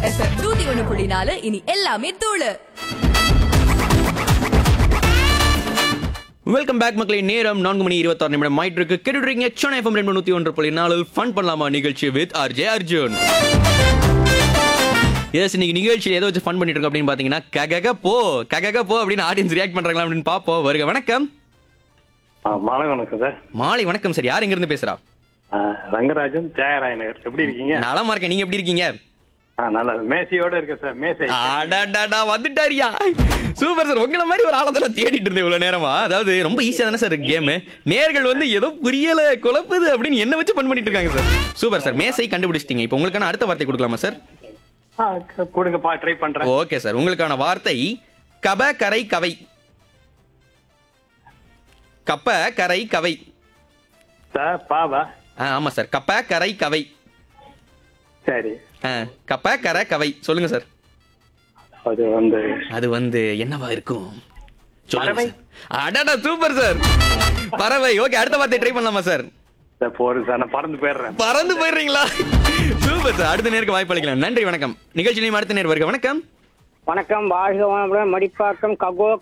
FM நூத்தி ஒண்ணு புள்ளி நாலு இனி எல்லாமே தூளு வெல்கம் பேக் மக்களே நேரம் நான்கு மணி இருபத்தாறு நிமிடம் ஆயிட்டு இருக்கு கேட்டுறீங்க சென்னை எஃப்எம் ரெண்டு நூத்தி ஒன்று புள்ளி நாலு ஃபன் பண்ணலாமா நிகழ்ச்சி வித் ஆர்ஜே அர்ஜுன் எஸ் இன்னைக்கு நிகழ்ச்சியில் ஏதோ வச்சு ஃபன் பண்ணிட்டு இருக்கோம் அப்படின்னு பாத்தீங்கன்னா ககக போ ககக போ அப்படின்னு ஆடியன்ஸ் ரியாக்ட் பண்றாங்களா அப்படின்னு பாப்போம் வருக வணக்கம் ஆ, மாலை வணக்கம் சார் மாலை வணக்கம் சார் யார் எங்க இருந்து பேசுறா ஆ, ரங்கராஜன் தியாகராய நகர் எப்படி இருக்கீங்க நலமா இருக்கேன் நீங்க எப்படி இருக்கீங்க ஆ, நல்லா மேசையோட இருக்கேன் சார் மேசை அடடடா வந்துட்டாரியா சூப்பர் சார் உங்களை மாதிரி ஒரு ஆளை தான் தேடிட்டு இருந்தேன் இவ்வளவு நேரமா அதாவது ரொம்ப ஈஸியா தானே சார் கேம் நேர்கள் வந்து ஏதோ புரியல குழப்புது அப்படின்னு என்ன வச்சு பண் பண்ணிட்டு இருக்காங்க சார் சூப்பர் சார் மேசை கண்டுபிடிச்சிட்டீங்க இப்போ உங்களுக்கான அடுத்த வார்த்தை கொடுக்கலாமா சார் ஆ, க- கொடுங்கப்பா ட்ரை பண்றேன் ஓகே சார் உங்களுக்கான வார்த்தை கப கரை கவை கப்ப கரை கவை சார் பாவா ஆ, ஆமா சார் கப்ப கரை கவை சரி ஆ, கப்ப கரை கவை சொல்லுங்க சார் அது வந்து அது வந்து என்னவா இருக்கும் சொல்லுங்க பறவை. சார். அடடா சூப்பர் சார் பறவை ஓகே அடுத்த வார்த்தை ட்ரை பண்ணலாமா சார் சார் போறேன் சார் நான் பறந்து போயிடுறேன் பறந்து போயிடுறீங்களா சூப்பர் சார் அடுத்த நேருக்கு வாய்ப்பு அளிக்கலாம் நன்றி வணக்கம் நிகழ்ச்சி அடுத்த நேர் வருக வணக்கம் வணக்கம் வாழ்க வளமுடன் மடிப்பாக்கம் ககோ